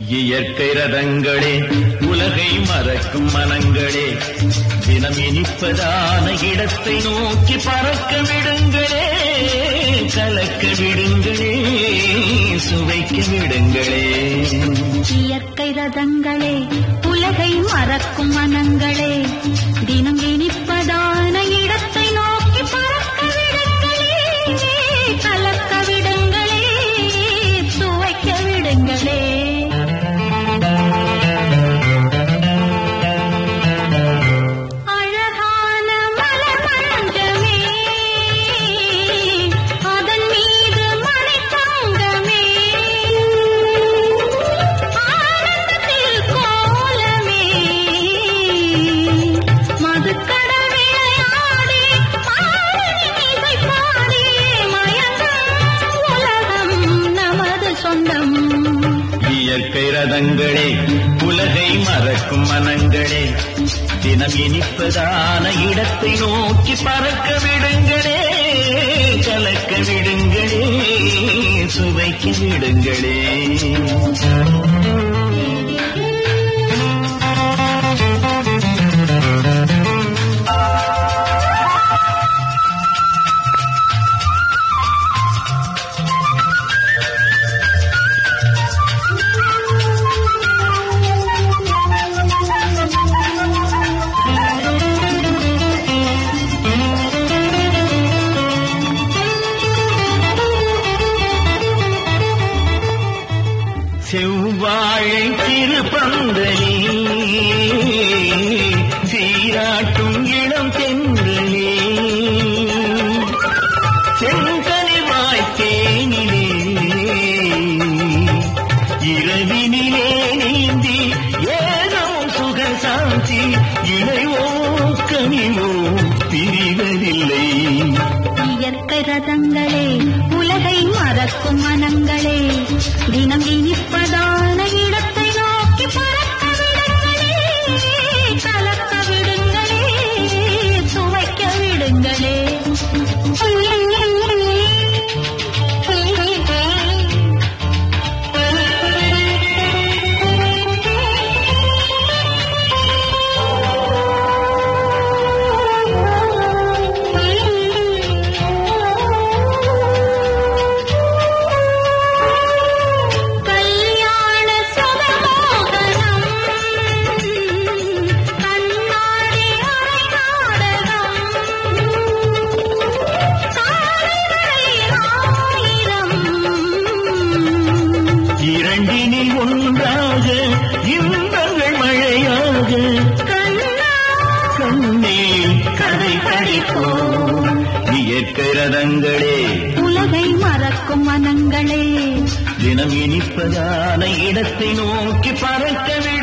இயற்கை ரதங்களே உலகை மறக்கும் மனங்களே தினம் இனிப்பதான இடத்தை நோக்கி பறக்க விடுங்களே கலக்க விடுங்களே சுவைக்க விடுங்களே இயற்கை ரதங்களே உலகை மறக்கும் மனங்களே தினம் இனிப்பதான இடத்தை நோக்கி பறக்க விடுங்களே கலக்க விடுங்களே சுவைக்க விடுங்களே அழகான மலமஞ்சமே அதன் மீது மணித்தங்கமே ஆனந்தத்தில் கோலமே மதுக்கடல் விளையாடி பாடி பாடி மயங்கும் உலகம் நமது சொந்தம் இயற்கை ரதங்களே உலகை மறக்கும் மனங்களே தினம் இனிப்பதான இடத்தை நோக்கி பறக்க விடுங்களே கலக்க விடுங்களே சுவைக்க விடுங்களே செவ்வாழை திருப்பந்தலே சீராட்டும் இளம் தென்றலே செங்கனிவாய் தேனிலே இரவினிலே நீந்தி ஏதோ சுக சாந்தி இணைவோ கனிவோ பிரிவதில்லை இயற்கை ரதங்களே உலகை மறக்கும் மனங்களே தினம் இனிப்பதான இடத்தை நோக்கி பறக்க விடுங்களே கலக்க விடுங்களே சுவைக்க விடுங்களே கல்யாண சுகமோகனம் கண்ணாடி அரை நாடகம் காலைவரை ஆயிரம் இரண்டினில் ஒன்றாக இன்பங்கள் மழையாக கண்ணா கண்ணீர் கதை படிப்போம் இயற்கை ரதங்களே உலகை மறக்கும் மனங்களே தினம் இனிப்பதான இடத்தை நோக்கி பறக்க விடு